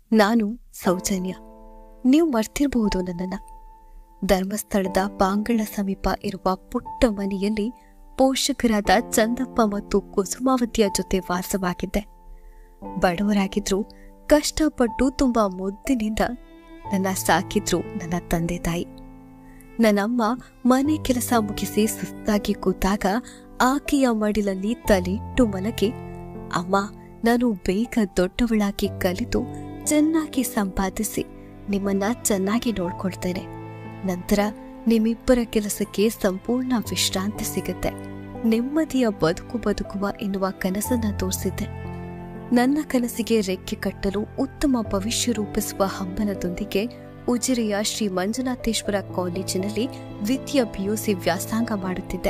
ನಾನು ಸೌಜನ್ಯ ನೀವು ಮರ್ತಿರಬಹುದು ನನ್ನನ್ನ ಧರ್ಮಸ್ಥಳದ ಪಾಂಗಳ ಸಮೀಪ ಇರುವ ಪುಟ್ಟ ಮನೆಯಲ್ಲಿ ಪೋಷಕರಾದ ಚಂದಪ್ಪ ಮತ್ತು ಕುಸುಮಾವತಿಯ ಜೊತೆ ವಾಸವಾಗಿದ್ದೆ ಬಡವರಾಗಿದ್ರು ಕಷ್ಟಪಟ್ಟು ತುಂಬಾ ಮುದ್ದಿನಿಂದ ನನ್ನ ಸಾಕಿದ್ರು ನನ್ನ ತಂದೆ ತಾಯಿ ನನ್ನಮ್ಮ ಮನೆ ಕೆಲಸ ಮುಗಿಸಿ ಸುಸ್ತಾಗಿ ಕೂತಾಗ ಆಕೆಯ ಮಡಿಲಲ್ಲಿ ತಲೆಯಿಟ್ಟು ಮಲಗಿ ಅಮ್ಮ ನಾನು ಬೇಗ ದೊಡ್ಡವಳಾಗಿ ಕಲಿತು ಚೆನ್ನಾಗಿ ಸಂಪಾದಿಸಿ ನಿಮ್ಮನ್ನ ಚೆನ್ನಾಗಿ ನೋಡ್ಕೊಳ್ತೇನೆ ನಂತರ ನಿಮ್ಮಿಬ್ಬರ ಕೆಲಸಕ್ಕೆ ಸಂಪೂರ್ಣ ವಿಶ್ರಾಂತಿ ಸಿಗುತ್ತೆ ನೆಮ್ಮದಿಯ ಬದುಕು ಬದುಕುವ ಎನ್ನುವ ಕನಸನ್ನ ತೋರಿಸಿದ್ದೆ ನನ್ನ ಕನಸಿಗೆ ರೆಕ್ಕೆ ಕಟ್ಟಲು ಉತ್ತಮ ಭವಿಷ್ಯ ರೂಪಿಸುವ ಹಂಬಲದೊಂದಿಗೆ ಉಜಿರೆಯ ಶ್ರೀ ಮಂಜುನಾಥೇಶ್ವರ ಕಾಲೇಜಿನಲ್ಲಿ ದ್ವಿತೀಯ ಪಿಯುಸಿ ವ್ಯಾಸಂಗ ಮಾಡುತ್ತಿದ್ದೆ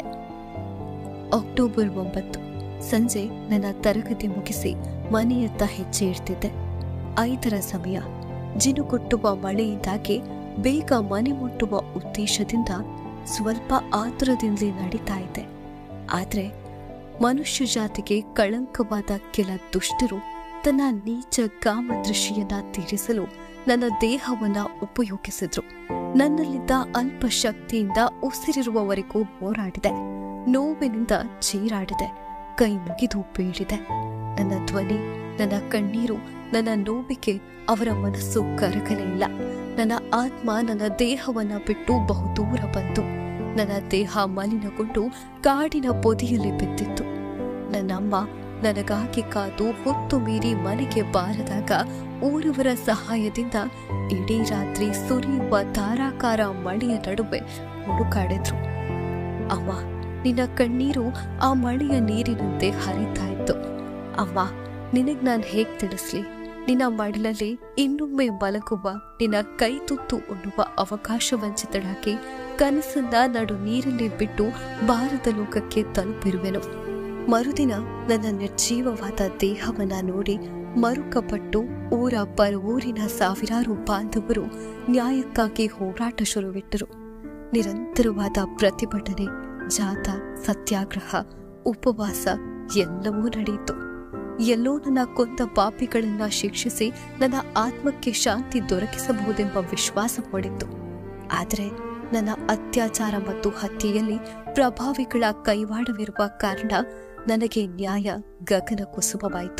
ಅಕ್ಟೋಬರ್ ಒಂಬತ್ತು ಸಂಜೆ ನನ್ನ ತರಗತಿ ಮುಗಿಸಿ ಮನೆಯತ್ತ ಹೆಜ್ಜೆ ಇಡ್ತಿದ್ದೆ ಐದರ ಸಮಯ ಜಿನುಗುಟ್ಟುವ ಮಳೆಯಿಂದಾಗಿ ಬೇಗ ಮನೆ ಮುಟ್ಟುವ ಉದ್ದೇಶದಿಂದ ಸ್ವಲ್ಪ ಆತುರದಿಂದಲೇ ನಡೀತಾ ಇದ್ದೆ ಆದ್ರೆ ಮನುಷ್ಯ ಜಾತಿಗೆ ಕಳಂಕವಾದ ಕೆಲ ದುಷ್ಟರು ತನ್ನ ನೀಚ ಕಾಮ ದೃಷ್ಟಿಯನ್ನ ತೀರಿಸಲು ನನ್ನ ದೇಹವನ್ನ ಉಪಯೋಗಿಸಿದ್ರು ನನ್ನಲ್ಲಿದ್ದ ಅಲ್ಪ ಶಕ್ತಿಯಿಂದ ಉಸಿರಿರುವವರೆಗೂ ಹೋರಾಡಿದೆ ನೋವಿನಿಂದ ಚೀರಾಡಿದೆ ಕೈ ಮುಗಿದು ಬೀಳಿದೆ ನನ್ನ ಧ್ವನಿ ನನ್ನ ಕಣ್ಣೀರು ನನ್ನ ನೋವಿಗೆ ಅವರ ಮನಸ್ಸು ಕರಗಲೇ ಇಲ್ಲ ನನ್ನ ಆತ್ಮ ನನ್ನ ದೇಹವನ್ನ ಬಿಟ್ಟು ಬಹುದೂರ ಬಂತು ನನ್ನ ದೇಹ ಮಲಿನಗೊಂಡು ಕಾಡಿನ ಪೊದೆಯಲ್ಲಿ ಬಿದ್ದಿತ್ತು ನನ್ನಮ್ಮ ನನಗಾಗಿ ಕಾದು ಹೊತ್ತು ಮೀರಿ ಮನೆಗೆ ಬಾರದಾಗ ಊರವರ ಸಹಾಯದಿಂದ ಇಡೀ ರಾತ್ರಿ ಸುರಿಯುವ ಧಾರಾಕಾರ ಮಳೆಯ ನಡುವೆ ಹುಡುಕಾಡಿದ್ರು ಅಮ್ಮ ನಿನ್ನ ಕಣ್ಣೀರು ಆ ಮಳೆಯ ನೀರಿನಂತೆ ಹರಿತಾ ಇತ್ತು ಅಮ್ಮ ನಿನಗ್ ನಾನ್ ಹೇಗ್ ತಿಳಿಸ್ಲಿ ನಿನ್ನ ಮಡಿಲಲ್ಲಿ ಇನ್ನೊಮ್ಮೆ ಮಲಗುವ ನಿನ್ನ ಕೈ ತುತ್ತು ಉಣ್ಣುವ ಅವಕಾಶ ವಂಚಿತಳಾಗಿ ಕನಸನ್ನ ನಡು ನೀರಲ್ಲಿ ಬಿಟ್ಟು ಭಾರತ ಲೋಕಕ್ಕೆ ತಲುಪಿರುವೆನು ಮರುದಿನ ನನ್ನ ನಿರ್ಜೀವವಾದ ದೇಹವನ್ನ ನೋಡಿ ಮರುಕಪಟ್ಟು ಊರ ಪರವೂರಿನ ಸಾವಿರಾರು ಬಾಂಧವರು ನ್ಯಾಯಕ್ಕಾಗಿ ಹೋರಾಟ ಶುರುವಿಟ್ಟರು ನಿರಂತರವಾದ ಪ್ರತಿಭಟನೆ ಜಾಥಾ ಸತ್ಯಾಗ್ರಹ ಉಪವಾಸ ಎಲ್ಲವೂ ನಡೆಯಿತು ಎಲ್ಲೋ ನನ್ನ ಕೊಂದ ಪಾಪಿಗಳನ್ನ ಶಿಕ್ಷಿಸಿ ನನ್ನ ಆತ್ಮಕ್ಕೆ ಶಾಂತಿ ದೊರಕಿಸಬಹುದೆಂಬ ವಿಶ್ವಾಸ ಮೂಡಿತ್ತು ಆದರೆ ನನ್ನ ಅತ್ಯಾಚಾರ ಮತ್ತು ಹತ್ಯೆಯಲ್ಲಿ ಪ್ರಭಾವಿಗಳ ಕೈವಾಡವಿರುವ ಕಾರಣ ನನಗೆ ನ್ಯಾಯ ಗಗನ ಕುಸುಮವಾಯಿತು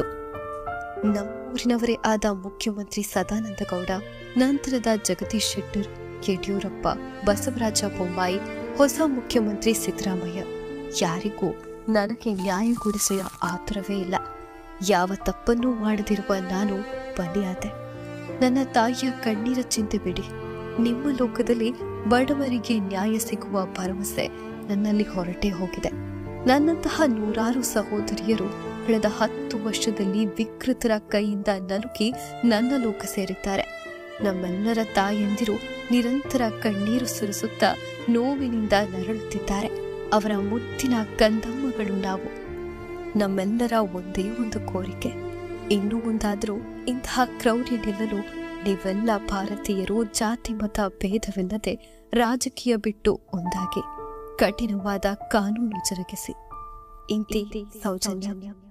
ನಮ್ಮೂರಿನವರೇ ಆದ ಮುಖ್ಯಮಂತ್ರಿ ಸದಾನಂದ ಗೌಡ ನಂತರದ ಜಗದೀಶ್ ಶೆಟ್ಟರ್ ಯಡಿಯೂರಪ್ಪ ಬಸವರಾಜ ಬೊಮ್ಮಾಯಿ ಹೊಸ ಮುಖ್ಯಮಂತ್ರಿ ಸಿದ್ದರಾಮಯ್ಯ ಯಾರಿಗೂ ನನಗೆ ನ್ಯಾಯ ಕೊಡಿಸುವ ಆತುರವೇ ಇಲ್ಲ ಯಾವ ತಪ್ಪನ್ನೂ ಮಾಡದಿರುವ ನಾನು ಬಲಿಯಾದೆ ನನ್ನ ತಾಯಿಯ ಕಣ್ಣೀರ ಚಿಂತೆ ಬಿಡಿ ನಿಮ್ಮ ಲೋಕದಲ್ಲಿ ಬಡವರಿಗೆ ನ್ಯಾಯ ಸಿಗುವ ಭರವಸೆ ನನ್ನಲ್ಲಿ ಹೊರಟೇ ಹೋಗಿದೆ ನನ್ನಂತಹ ನೂರಾರು ಸಹೋದರಿಯರು ಕಳೆದ ಹತ್ತು ವರ್ಷದಲ್ಲಿ ವಿಕೃತರ ಕೈಯಿಂದ ನಲುಗಿ ನನ್ನ ಲೋಕ ಸೇರಿದ್ದಾರೆ ನಮ್ಮೆಲ್ಲರ ತಾಯಂದಿರು ನಿರಂತರ ಕಣ್ಣೀರು ಸುರಿಸುತ್ತಾ ನೋವಿನಿಂದ ನರಳುತ್ತಿದ್ದಾರೆ ಅವರ ಮುತ್ತಿನ ಕಂದಮ್ಮಗಳು ನಾವು ನಮ್ಮೆಲ್ಲರ ಒಂದೇ ಒಂದು ಕೋರಿಕೆ ಇನ್ನೂ ಮುಂದಾದರೂ ಇಂತಹ ಕ್ರೌರ್ಯ ನಿಲ್ಲಲು ನೀವೆಲ್ಲ ಭಾರತೀಯರು ಜಾತಿ ಮತ ಭೇದವಿಲ್ಲದೆ ರಾಜಕೀಯ ಬಿಟ್ಟು ಒಂದಾಗಿ ಕಠಿಣವಾದ ಕಾನೂನು ಜರುಗಿಸಿ ಇಂತಿ ಸೌಜನ್ಯ